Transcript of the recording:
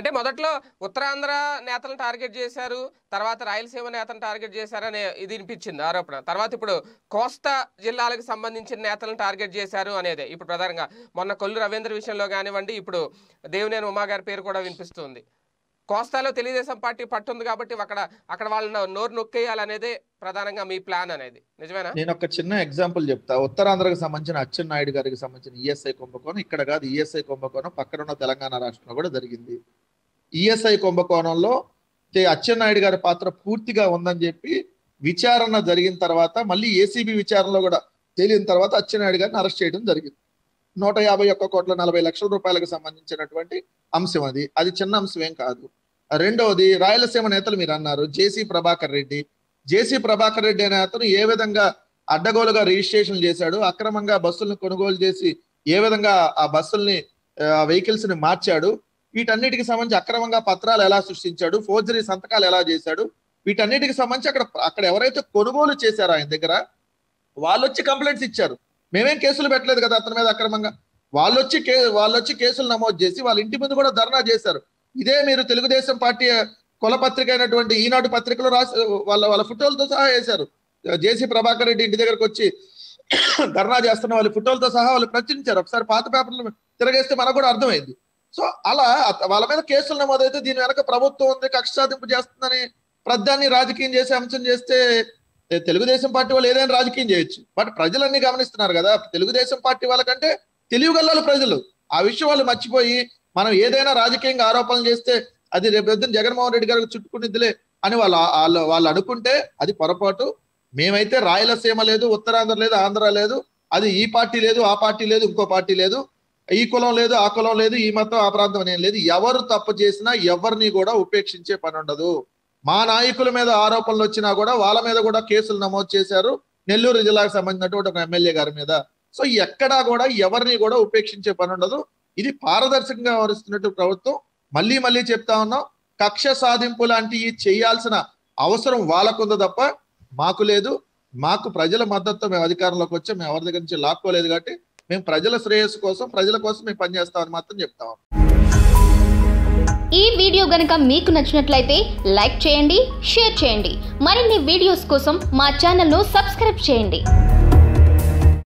అంటే మొదట్లో ఉత్తరాంధ్ర నేతలను టార్గెట్ చేశారు తర్వాత రాయలసీమ నేతలను టార్గెట్ చేశారనే ఇది వినిపించింది ఆరోపణ తర్వాత ఇప్పుడు కోస్తా జిల్లాలకు సంబంధించిన నేతలను టార్గెట్ చేశారు అనేది ఇప్పుడు ప్రధానంగా మొన్న కొల్లు రవీంద్ర విషయంలో కానివ్వండి ఇప్పుడు దేవినేని ఉమా గారి పేరు కూడా వినిపిస్తుంది కోస్తాలో తెలుగుదేశం పార్టీ పట్టుంది కాబట్టి అక్కడ అక్కడ వాళ్ళని నోరు నొక్కేయాలనేదే ప్రధానంగా మీ ప్లాన్ అనేది నిజమేనా నేను ఒక చిన్న ఎగ్జాంపుల్ చెప్తా ఉత్తరాంధ్రకు సంబంధించిన అచ్చెన్నాయుడు గారికి సంబంధించిన ఈఎస్ఐ కుంభకోణం ఇక్కడ కాదు ఈఎస్ఐ కుంభకోణం పక్కన ఉన్న తెలంగాణ రాష్ట్రంలో కూడా జరిగింది ఈఎస్ఐ కుంభకోణంలో తే- అచ్చెన్నాయుడు గారి పాత్ర పూర్తిగా ఉందని చెప్పి విచారణ జరిగిన తర్వాత మళ్ళీ ఏసీబీ విచారణలో కూడా తేలిన తర్వాత అచ్చెన్నాయుడు గారిని అరెస్ట్ చేయడం జరిగింది నూట యాభై ఒక్క కోట్ల నలభై లక్షల రూపాయలకు సంబంధించినటువంటి అంశం అది అది చిన్న అంశం ఏం కాదు రెండవది రాయలసీమ నేతలు మీరు అన్నారు జేసీ ప్రభాకర్ రెడ్డి జేసీ ప్రభాకర్ రెడ్డి అనే అతను ఏ విధంగా అడ్డగోలుగా రిజిస్ట్రేషన్ చేశాడు అక్రమంగా బస్సులను కొనుగోలు చేసి ఏ విధంగా ఆ బస్సుల్ని వెహికల్స్ ని మార్చాడు వీటన్నిటికి సంబంధించి అక్రమంగా పత్రాలు ఎలా సృష్టించాడు ఫోర్జరీ సంతకాలు ఎలా చేశాడు వీటన్నిటికి సంబంధించి అక్కడ అక్కడ ఎవరైతే కొనుగోలు చేశారో ఆయన దగ్గర వాళ్ళు వచ్చి కంప్లైంట్స్ ఇచ్చారు మేమేం కేసులు పెట్టలేదు కదా అతని మీద అక్రమంగా వాళ్ళు వచ్చి కే వాళ్ళు వచ్చి కేసులు నమోదు చేసి వాళ్ళ ఇంటి ముందు కూడా ధర్నా చేశారు ఇదే మీరు తెలుగుదేశం పార్టీ కుల పత్రిక అయినటువంటి ఈనాడు పత్రికలో రాసి వాళ్ళ వాళ్ళ ఫోటోలతో సహా వేశారు జేసీ ప్రభాకర్ రెడ్డి ఇంటి దగ్గరకు వచ్చి ధర్నా చేస్తున్న వాళ్ళ ఫోటోలతో సహా వాళ్ళు ప్రచురించారు ఒకసారి పాత పేపర్లు తిరగేస్తే మనకు కూడా అర్థమైంది సో అలా అత- వాళ్ళ మీద కేసులు నమోదైతే దీని వెనక ప్రభుత్వం ఉంది కక్ష సాధింపు చేస్తుందని ప్రధాన్ని రాజకీయం చేసే అంశం చేస్తే తె- తెలుగుదేశం పార్టీ వాళ్ళు ఏదైనా రాజకీయం చేయొచ్చు బట్ ప్రజలన్నీ గమనిస్తున్నారు కదా తెలుగుదేశం పార్టీ వాళ్ళకంటే తెలివిగల్లాలు ప్రజలు ఆ విషయం వాళ్ళు మర్చిపోయి మనం ఏదైనా రాజకీయంగా ఆరోపణలు చేస్తే అది రేపు పొద్దున్న జగన్మోహన్ రెడ్డి గారికి చుట్టుకునిద్దిలే అని వాళ్ళు వాళ్ళు వాళ్ళు అనుకుంటే అది పొరపాటు మేమైతే రాయలసీమ లేదు ఉత్తరాంధ్ర లేదు ఆంధ్ర లేదు అది ఈ పార్టీ లేదు ఆ పార్టీ లేదు ఇంకో పార్టీ లేదు ఈ కులం లేదు ఆ కులం లేదు ఈ మతం ఆ ప్రాంతం అనేం లేదు ఎవరు తప్పు చేసినా ఎవరిని కూడా ఉపేక్షించే పని ఉండదు మా నాయకుల మీద ఆరోపణలు వచ్చినా కూడా వాళ్ళ మీద కూడా కేసులు నమోదు చేశారు నెల్లూరు జిల్లాకు సంబంధించినటువంటి ఒక ఎమ్మెల్యే గారి మీద సో ఎక్కడా కూడా ఎవరిని కూడా ఉపేక్షించే పని ఉండదు ఇది పారదర్శకంగా వ్యవహరిస్తున్నట్టు ప్రభుత్వం మళ్ళీ మళ్ళీ చెప్తా ఉన్నాం కక్ష సాధింపు లాంటివి చేయాల్సిన అవసరం వాళ్ళకుంది తప్ప మాకు లేదు మాకు ప్రజల మద్దతుతో మేము అధికారంలోకి వచ్చాం మేము ఎవరి దగ్గర నుంచి లాక్కోలేదు కాబట్టి మేము ప్రజల శ్రేయస్సు కోసం ప్రజల కోసం మేము పనిచేస్తామని మాత్రం చెప్తాం ఈ వీడియో గనక మీకు నచ్చినట్లయితే లైక్ చేయండి షేర్ చేయండి మరిన్ని వీడియోస్ కోసం మా ఛానల్ను సబ్స్క్రైబ్ చేయండి